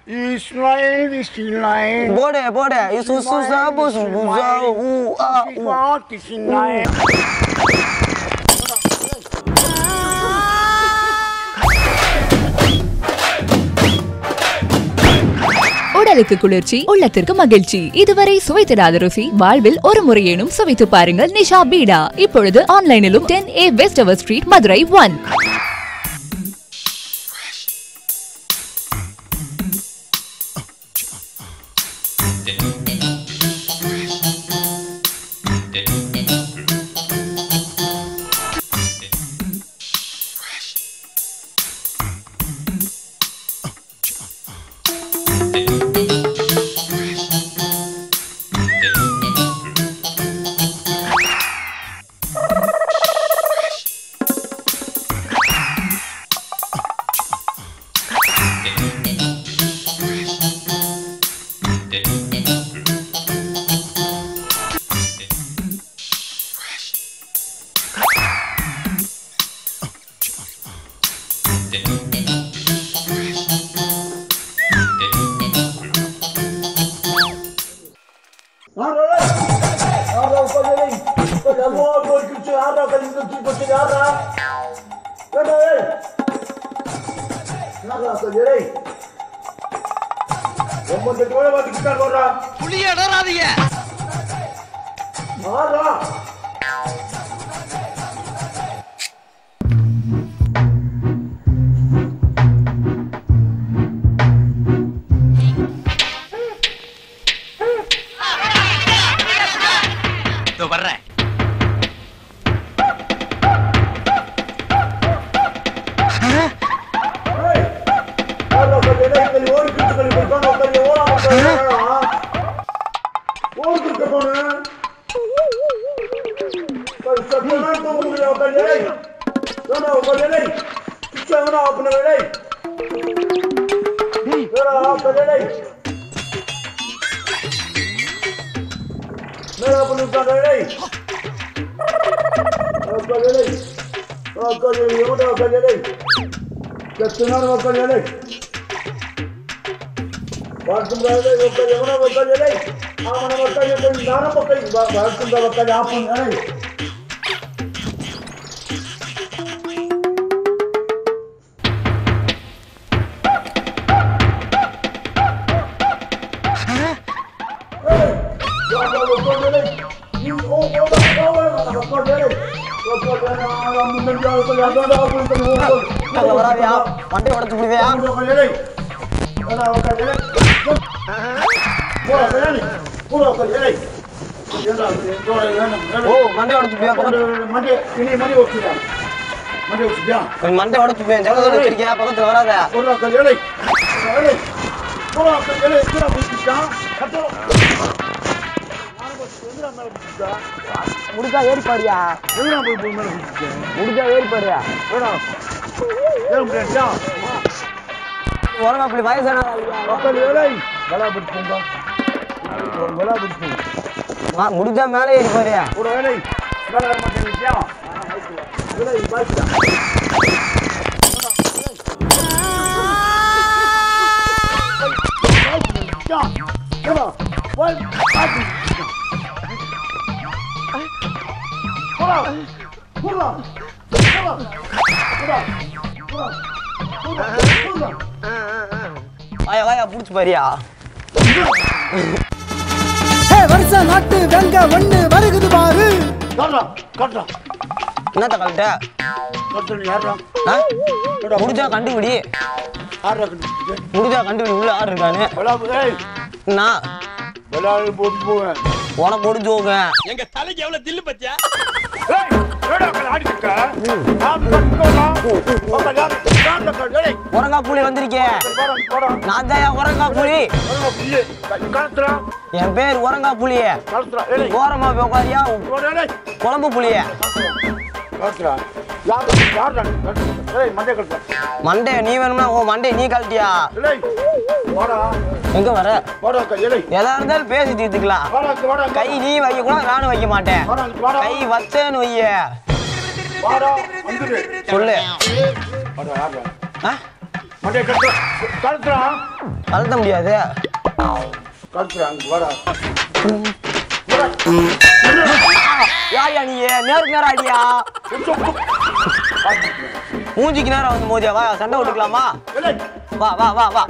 Ismail, Ismail. போடு போடு இசு சு சா பு சு பு சா ஊ ஆ ஊ Ismail. உடலுக்கு குளிர்ச்சி உள்ளத்திற்கு மகிழ்ச்சி இதுவரை சுவைத்திடாத ருசி வாழ்வில் ஒரு முறையேனும் சுவைத்து பாருங்கள் நிஷா பீடா இப்பொழுது ஆன்லைனிலும் டென் ஏ வெஸ்ட் அவர் ஸ்ட்ரீட் மதுரை ஒன் இதோ வர்றேன் அங்க வராதியா மண்டை உடச்சு விடுவியா ஓ மண்டை உடச்சு விடுவியா பக்கத்து மண்டை உடச்சு விடுவேன் ஜனதோட வச்சிருக்கியா பக்கத்துல வராத முடிஞ்சா ஏறி பாரியா முடிஞ்சா ஏறி பாரியா உரங்க அப்படி வயசான முடிஞ்சா மேலே ஏறி பாரியா வாயா வாயா புடிச்சு பாரியா வருஷ நாட்டு வெங்க ஒண்ணு வருகுது பாரு என்னத்த கழட்ட ஆ? முடிஞ்சா கண்டுபிடி முடிஞ்சா கண்டுபிடி உள்ள ஆறு இருக்கானு நான் உனக்கு முடிஞ்சு போங்க எங்க தலைக்கு எவ்வளவு தில்லு பத்தியா உரங்கா புலி வந்திருக்கே நான் தான் உரங்கா புலி என் பேர் உரங்கா புலி ஓரமா போய் உட்காரியா குழம்பு புலிய மண்டே நீ வேணும்னா உன் மண்டே நீ கழட்டியா எங்க வர எதா இருந்தாலும் பேசி தீர்த்துக்கலாம் கை நீ வைக்க கூட நானும் வைக்க மாட்டேன் கை வச்சேன்னு வைய சொல்லு ஆ? மண்டே கழுத்துறா கழுத்துறா கழட்ட முடியாது கழுத்துறா அங்க வாடா யாரியா நீ நேருக்கு நேரம் அடியா மூஞ்சிக்கு நேரம் வந்து மோதியா வா சண்டை விட்டுக்கலாமா ஏய், வா வா வா வா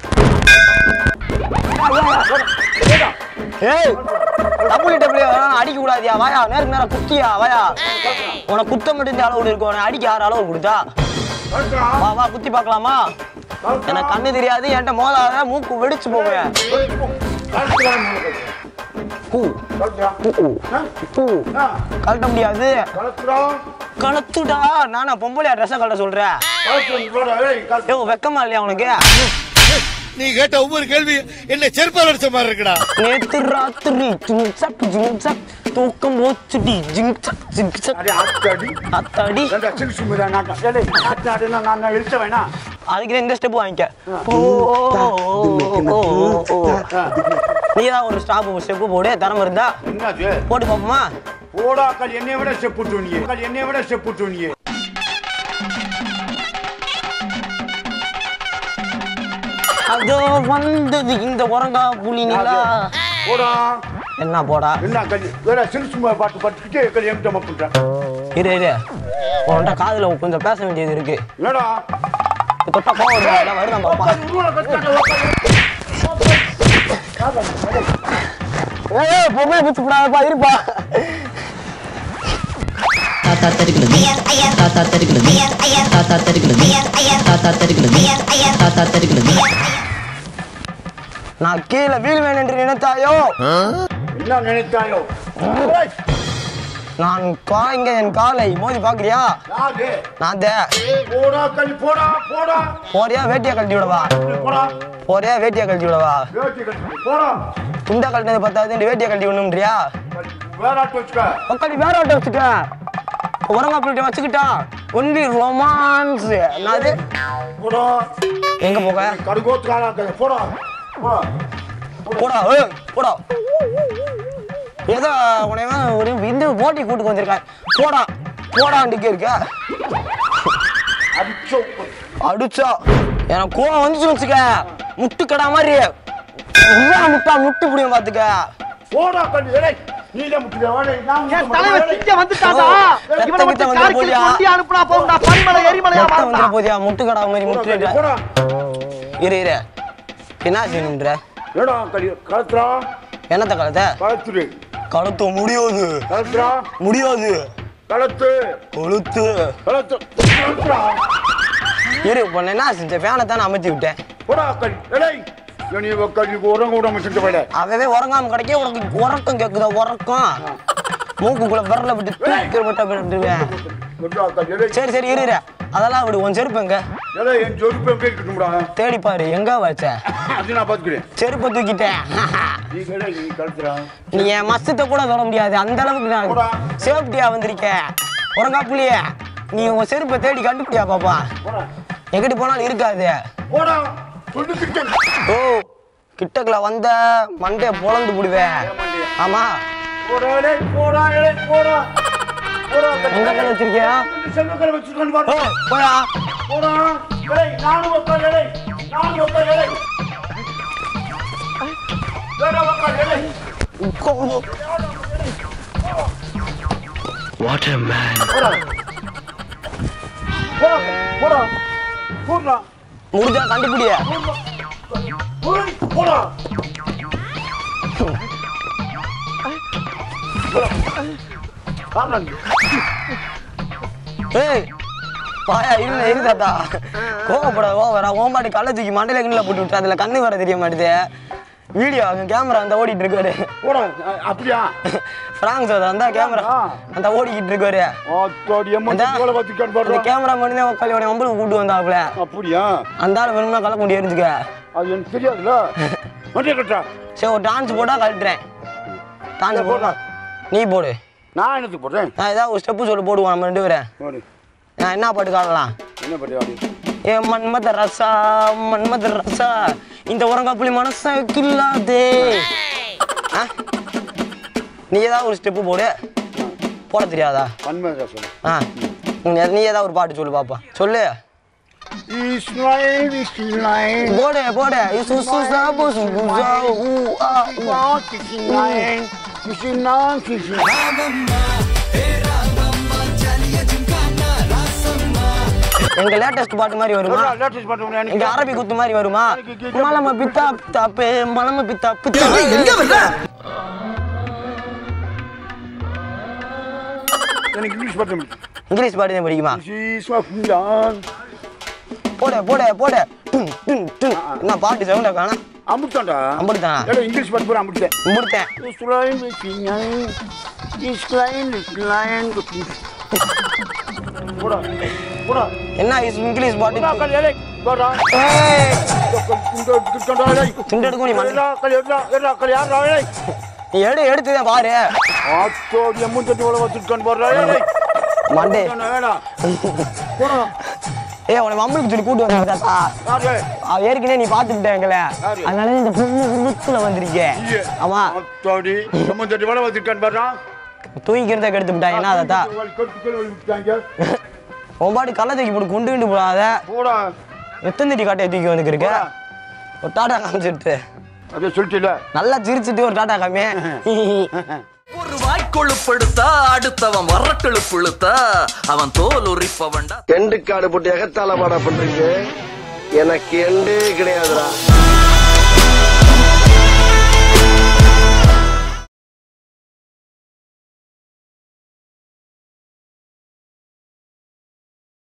ஏய் டபுள் டபுள் அடிக்க கூடாதியா வாயா நேருக்கு நேரம் குத்தியா வாயா உனக்கு குத்த மட்டும் இந்த அளவு இருக்கு உனக்கு அடிக்க யார் அளவு கொடுத்தா கழுத்துறா வா வா குத்தி பார்க்கலாமா எனக்கு கண்ணு தெரியாது என்கிட்ட மோதாத மூக்கு வெடிச்சு போவேன் கழுத்துறா பூ கழுத்துறா பூ பூ ஆ, கழட்ட முடியாது கழுத்துறா கலத்துடா நானா பொம்பளையா ட்ரெஸ்ஸை கழட்ட சொல்றேன் கழுத்துறா இங்க வாடா ஏய் கழுத்து ஏய் வெக்கமா இல்லையா உனக்கு நீ கேட்ட ஒவ்வொரு கேள்வி என்ன செருப்பால் அடிச்ச மாதிரி இருக்குடா நேத்து ராத்திரி ஜிங் சக் ஜிங் சக் தூக்கம் போச்சுடி ஜிங் சக் ஜிங் சக் அடி ஆத்தாடி அத்தாடி ரெண்டா சிறு சுமிதா நாட்டம் ஏய் ஆத்தாடினா நான் நான் இழுத்த வேணா அதுக்கு இந்த ஸ்டெப் வாங்கிக்க ஓ, ஓ, ஓ, ஓ, ஓ. நீ தான் ஒரு ஸ்டாப் ஸ்டெப் போடு திறமை இருந்தா என்னது போட்டு பார்ப்போமா போடா அக்கல் என்னை விட செப்புட்டு நீ அக்கல் என்னை விட செப்புட்டு நீ அதோ வந்தது இந்த உரங்கா புலி நிலா போடா என்ன போடா என்ன அக்கல் வேற சிறு சும்மா பாட்டு பாட்டுக்கிட்டே அக்கல் என்கிட்ட மப்புட்டேன் இரு இரு உன்கிட்ட காதுல கொஞ்சம் பேச வேண்டியது இருக்கு என்னடா தொட்டா கோவம் வருதா வருதான் பாப்பா ஏய் பொம்பளை பிடிச்சு விடாதப்பா இருப்பா தாத்தா தருகிறது தாத்தா தருகிறது தாத்தா தருகிறது தாத்தா தருகிறது தாத்தா தருகிறது நான் கீழே வீழ்வேன் என்று நினைத்தாயோ என்ன நினைத்தாயோ ஏய், நான் காய்ங்க என் காலை மோதி பாக்குறியா யாரு நான் தே போடா கல் போடா போடா போறியா வேட்டியா கழட்டி விடவா போடா போறியா வேட்டியா கழட்டி விடவா வேட்டி கட்டி போடா துண்டா கழட்டினது பத்தாவது வேட்டியா கழட்டி விடணும்ன்றியா வேற ஆட்டு வச்சுக்க உக்காடி வேற ஆட்ட வச்சுக்க உரங்காப்பிள்கிட்ட வச்சுக்கிட்டா ஒன்லி ரொமான்ஸ் என்னது போடா எங்க போக கடுகோத்துக்கான போடா போடா போடா ஏய், போடா ஏதோ உனைய ஒரு இந்த போட்டி கூட்டுக்கு வந்திருக்கேன் போடா போடாண்டுக்கே இருக்க அடிச்சோ அடிச்சா எனக்கு கோவம் வந்துச்சு வச்சுக்க முட்டு கடா மாதிரி உள்ள முட்டா முட்டு புடியும் பாத்துக்க போடா கல் ஏய் நீ தான் முட்டுறியா வாடா நான் என் தலைவர் சிங்க வந்துட்டாடா ரத்த இவனை கிட்ட மட்டும் வந்து கார்கில் போலியா? கொண்டு அனுப்புனா போகும்டா பனிமலை எரிமலையா முட்டை வந்துட மாறலாம் போதியா முட்டு கடா மாதிரி முட்டு போடா இரு இரு என்ன செய்யணுன்ற ஏடா கல் கலத்துறா என்னத்த கலத்த கலத்துரு கழுத்து முடியாது கலத்துறா முடியாது கலத்து கொளுத்து கலத்து கலத்துறா இரு இப்போ என்ன செஞ்ச ஃபேனை தானே அமைச்சு விட்டேன் போடா கல் ஏய் நீ கல்விக்கு உரங்க விடாம செஞ்ச போயிட அவவே உறங்காம கிடைக்க உனக்கு உறக்கம் கேக்குதா உறக்கம் மூக்குக்குள்ள விரல விட்டு தூக்கி விட்ட விட்டுருவேன் போடா கல் ஏய் சரி சரி இரு இரு. அதெல்லாம் விடு உன் செருப்பு எங்க ஏய் என் ஜொறுப்பு எப்படி இருக்கட்டும்டா தேடி பாரு எங்க வச்ச அது நான் பாத்துக்கிறேன் செருப்பை தூக்கிட்டேன் நீ கடை நீ கலத்துறா நீ என் மஸ்தத்தை கூட தொட முடியாது அந்த அளவுக்கு நான் போடா. சேஃப்டியா வந்திருக்க உறங்கா புள்ளிய நீ உன் செருப்பை தேடி கண்டுபிடியா பாப்பா போடா எங்கிட்டு போனாலும் இருக்காது போடா சொல்லிக்கிட்டேன் ஓ கிட்டக்குள்ள வந்த மண்டைய பொழந்து விடுவேன் ஆமா போடா ஏய் போடா ஏய் போடா போடா எங்க கண்ணு வச்சிருக்கியா செல்வக்கலை வச்சுக்கொண்டு ஓ வா போயா போடா ஏய் நானும் உட்கார் ஏய் நானும் உட்கார் ஏய் வேற உட்கார் ஏய் போடா போடா போடா போடா முடிஞ்சா கண்டுபிடிய போடா போடா காரணம் ஏய் பாயா இல்ல இரு தாத்தா கோவப்பட கோவரா ஓம்பாடி கள்ள தூக்கி மண்டையில கிண்ணில போட்டு விட்டு அதுல கண்ணு வர தெரிய மாட்டுது வீடியோ அங்க கேமரா அந்த ஓடிட்டு இருக்காரு போடா அ- அப்படியா ஃப்ராங்க் சார் அந்த கேமரா அந்த ஓடிக்கிட்டு இருக்காரு ஆத்தாடி அம்மா அந்த போல வச்சுக்கான் அந்த பாரு கேமரா மட்டும் உட்காந்து உடனே ஒம்பளுக்கு கூட்டு வந்தாப்புல அப்படியா அந்த ஆள் வேணும்னா கள்ள கொண்டு எரிஞ்சுக்க அது எனக்கு தெரியாதுல்ல வண்டியை கட்டா சரி ஒரு டான்ஸ் போட்டா கழட்டுறேன் டான்ஸ் போடலாம் நீ போடு நான் என்னத்துக்கு போடுறேன் நான் ஏதாவது ஒரு ஸ்டெப்பு சொல்லி போடுவோம் நம்ம ரெண்டு பேரும் போடு நான் என்ன பாட்டு காணலாம் என்ன பண்ணி ஆடி ஏ மன்மத ரசா மன்மத ரசா இந்த உரங்காப்புலி மனச கில்லாதே ஆ? நீ ஏதாவது ஒரு ஸ்டெப்பு போடு போட தெரியாதா பன்மேதா சொல்லு ஆ நீ நீ ஏதாவது ஒரு பாட்டு சொல்லு பாப்பா சொல்லு இஸ்மாயில் இஸ்மாயில் போடு போடு இசு சு சா பு சு பு சா ஊ ஆ ஊ. இஸ்மாயில் இஸ்மாயில் இஸ்மாயில் எங்க லேட்டஸ்ட் பாட்டு மாதிரி வருமா லேட்டஸ்ட் பண்ணுவோம் இங்க அரபி குத்து மாதிரி வருமா மலம பித்தா பித்தாப்பு மலம பித்தா பித்தா எங்க வர்ற எனக்கு இங்கிலீஷ் பாட்டு முடியும் இங்கிலீஷ் பாட்டு தான் படிக்குமா இஸ்மாயில் போடு போடு போடு டும், டும், டும். என்ன பாட்டு சவுண்டா காணா அமுத்தாண்டா அம்புடுதானா ஏடா இங்கிலீஷ் பாட்டு பூரா அமுத்தேன் முடித்தேன் இஸ்மாயில் இஸ்மாயில் இஸ்மாயில் இஸ்மாயில் போடா போடா என்ன இஸ் இங்கிலீஷ் போடா பாட்டு கல் ஏலே போடா ஏய், துண்டு எடுக்கணும் நீ மண்ணு. கல் எடுடா எடுடா கல் யாரா ஏலே நீ எடு எடுத்துதான் பாரு ஆத்தோடி மூஞ்சட்டி உள்ள வச்சிருக்கான் போடுறா ஏலே மண்டே வேணா போடா ஏய் உன மம்மளுக்கு சொல்லி கூட்டு வந்தாங்க தாத்தா யாரு அவ ஏற்கனவே நீ பாத்துக்கிட்ட எங்களை யாரு? அதனால இந்த பொண்ணு உருத்துல வந்திருக்கேன் ஆமா ஆத்தோடி மூஞ்சட்டி உள்ள வச்சிருக்கான் போடுறா தூங்கிக்கிறத கெடுத்து விட்டாங்க என்ன தாத்தா உன் பாட்டு கள்ள தூக்கி போட்டு கொண்டு கொண்டு போடாத போடா எத்தனை தட்டி காட்டையை தூக்கி வந்துக்கு இருக்க ஒரு டாடா காமிச்சிட்டு அதே சொல்லிட்டுல நல்லா சிரிச்சிட்டு ஒரு டாடா காமி ஒரு வாய்க்கொழுப்படுத்தா அடுத்தவன் வரட்டெழுப்புழுத்தா அவன் தோல் உரிப்பவன்டா எண்டு காடு போட்டு எகத்தால பாடா பண்றீங்க எனக்கு எண்டே கிடையாதுடா